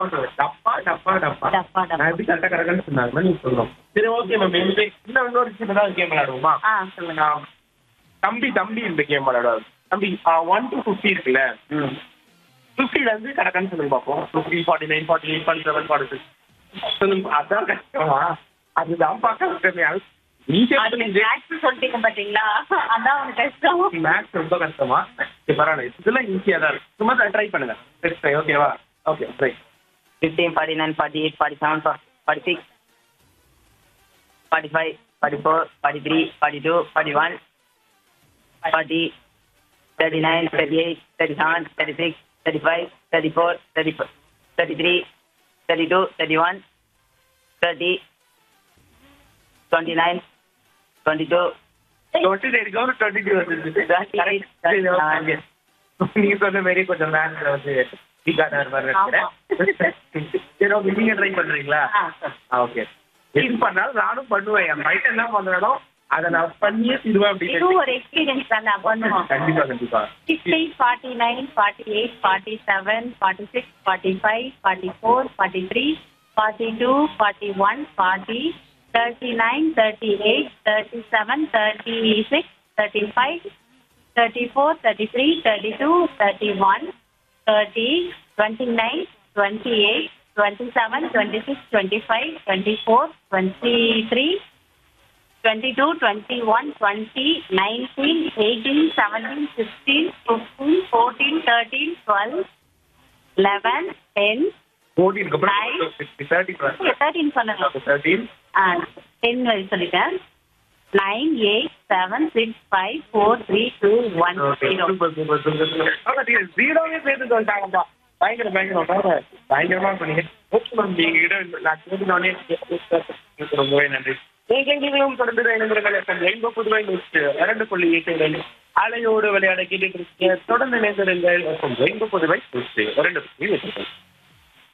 டப்பா டப்பா டப்பா டப்பா டப்பா நான் எப்படி கரெக்டா கரெக்டாக சொன்னாங்க நீங்க சொல்லணும் சரி ஓகே மேம் இந்த இன்னும் இன்னொரு சின்னதா கேம் விளையாடுவோமா ஆ சொல்லுங்க ஆ, தம்பி தம்பி இந்த கேம் விளையாடுவாரு தம்பி ஒன் டு ஃபிஃப்டி இருக்குல்ல ம் ஃபிஃப்டில இருந்து கரெக்டானு சொல்லுங்க பார்ப்போம் fifty forty nine forty eight forty seven forty six சொல்லுங்க அதான் கஷ்டமா அதுதான் பார்க்க கஷ்டமே அது அது மேக்ஸ் சொல்லிட்டீங்க பாத்தீங்களா அதான் உனக்கு கஷ்டம் மேக்ஸ் ரொம்ப கஷ்டமா சரி பரவாயில்ல இதெல்லாம் ஈஸியா தான் இருக்கு சும்மா ட்ரை பண்ணுங்க சரி ஓகேவா okay try fifteen forty nine forty eight forty seven forty six forty five forty four forty three forty two forty one forty thirty nine thirty eight thirty seven thirty six thirty five thirty four thirty thirty three thirty two thirty one thirty twenty nine twenty two twenty thirty count twenty two வந்து நீங்க சொன்ன மாதிரி கொஞ்சம் மேக்ஸ்ல வந்து வீக்கான மாதிரி இருக்கிறேன் சரி ஓகே நீங்க ட்ரை பண்றீங்களா ஆ சரி. ஓகே எது பண்ணாலும் நானும் பண்ணுவேன் என் மைண்ட் என்ன பண்ணணும் அதை நான் பண்ணியே தீருவேன் இது அப்படின்னு ஒரு எக்ஸ்பீரியன்ஸ் தானே பண்ணுவோம் கண்டிப்பா கண்டிப்பா sixty forty nine forty eight forty seven forty six forty five forty four forty three forty two forty one forty thirty nine thirty eight thirty seven thirty six thirty five thirty four thirty three thirty two thirty one thirty twenty nine twenty eight twenty seven twenty six twenty five twenty four twenty three 22, 21, 20, 19, 18, 17, 16, 15, 14, 13, 12, 11, 10, ஃபோர்டீனுக்கு Nine. அப்புறம் thirty okay, 13 சொன்னேன். Thirteen ஆ, 10 வரை சொல்லிட்டேன். 9, 8, 7, 6, 5, 4, 3, 2, 1, 0. ஜீரோவே சேர்த்து சொல்லிட்டாங்கப்பா பயங்கர பயங்கரம் பயங்கர பயங்கரமா பண்ணீங்க ஓகே மேம் நீங்க கிட்ட நான் கேட்டுனோடனே ரொம்பவே நன்றி நீங்களும் தொடர்ந்து இணைந்திருங்கள் எஃப்எம் ரெயின்போ புதுவை நியூஸ் இரண்டு புள்ளி எட்டு அலையோடு விளையாட கேட்டுட்டு இருக்கீங்க தொடர்ந்து இணைந்திருங்கள் எஃப்எம் ரெயின்போ புதுவை நியூஸ் இரண்டு புள்ளி எட்டு